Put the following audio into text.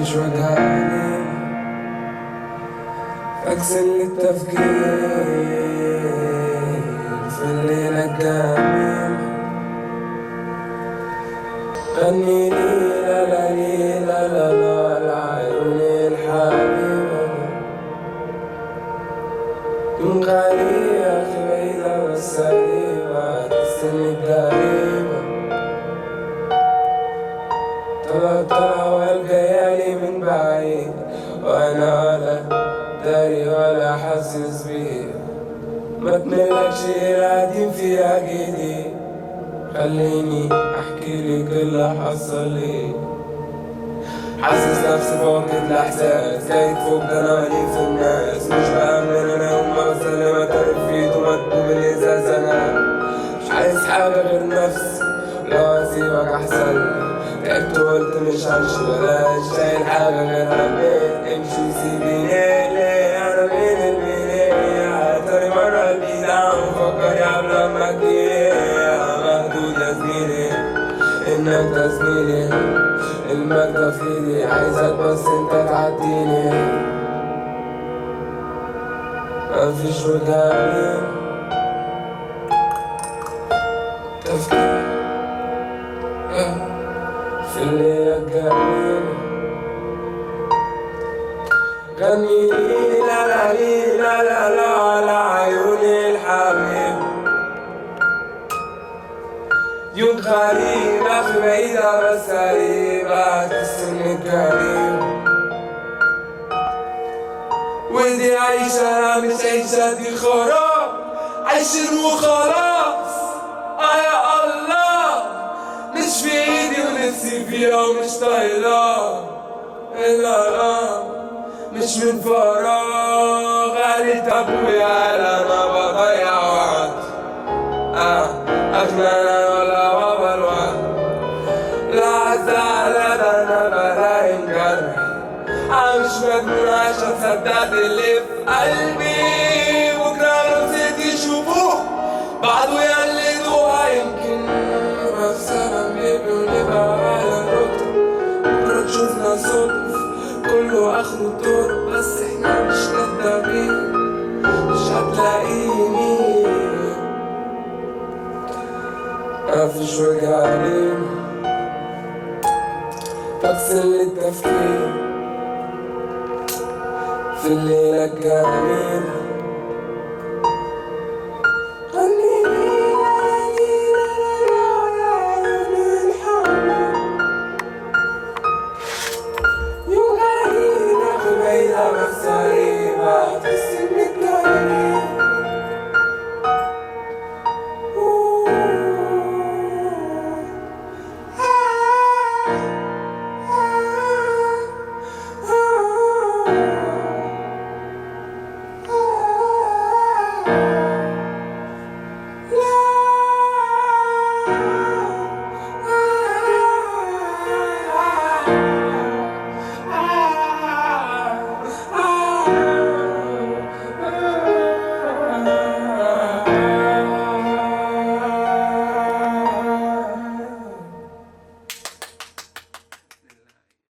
مفيش وجه عليه أكسل للتفكير في الليلة الجميلة غني لي لا لا لي لا لا لا العيون الحبيبة من غالي يا أخي بعيدة بس قريبة تستني قريبة طلع طلع والجيالي من بعيد وأنا ولا داري ولا حاسس بيه ما تملكش القديم فيها جديد خليني احكي لك اللي حصل لي حاسس نفسي فوقت الاحساس جاي فوق ده انا مالي في الناس مش بأمن انا وما بسلم اتعرف في ايده مكتوب الازاز انا مش عايز حاجه غير نفسي لو اسيبك احسن لي تعبت وقلت مش همشي بلاش شايل حاجه غير همي امشي سيبيني ليه انا مين المنية تاني مرة قلبي دعم فكر يا قبل ما تجيلي مهدود يا زميلي انك ده زميلي المجد في ايدي عايزك بس انت تعديني مفيش وجع تفكير في الليلة الجميلة غني لي لا لا لي لا لا لا على عيوني الحبيب يوم غريب أخي بعيدة بس قريبة تسلم الكريم ودي عيشة مش عيشة دي خراب عايشين وخلاص آه يا الله مش في ايدي ونفسي فيها ومش طايلة لا لا مش من فراغ قالت ابويا لا انا بضيع وقت اه اغنى انا ولا بابا الوقت لا زعل ده انا بلاقي جرح انا مش مجنون عشان صدقت اللي في قلبي بكره لو نسيت يشوفوه بعده يقلدوها يمكن نبقى في سنة بيبي ونبقى على الركب بكرة تشوفنا صدف كله آخره الدور بس احنا مش كدابين مش هتلاقيني مفيش وجع علينا بغسل التفكير في الليلة الجميلة